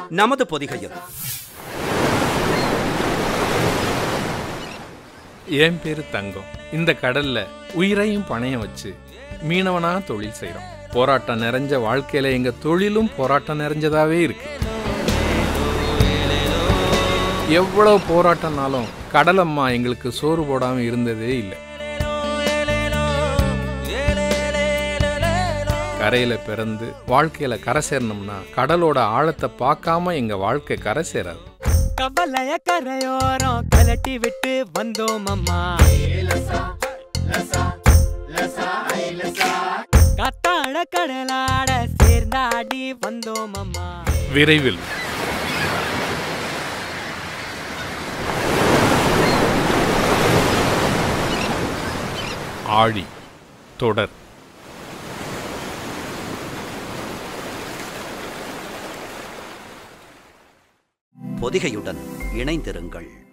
நமது பொதிகையில் என் பேரு தங்கம் இந்த கடல்ல உயிரையும் பணையம் வச்சு மீனவனா தொழில் செய்றோம் போராட்டம் நிறைஞ்ச வாழ்க்கையில எங்க தொழிலும் போராட்டம் நிறைஞ்சதாவே இருக்கு எவ்வளவு போராட்டம்னாலும் கடலம்மா எங்களுக்கு சோறு போடாம இருந்ததே இல்லை கரையில பிறந்து வாழ்க்கையில கரை சேரணும்னா கடலோட ஆழத்தை பார்க்காம எங்க வாழ்க்கை கரை சேராது கவலைய கரையோரம் கலட்டி விட்டு வந்தோம் அம்மா கத்தாட கடலாட சேர்ந்தாடி வந்தோம் அம்மா விரைவில் ஆழி தொடர் பொதிகையுடன் இணைந்திருங்கள்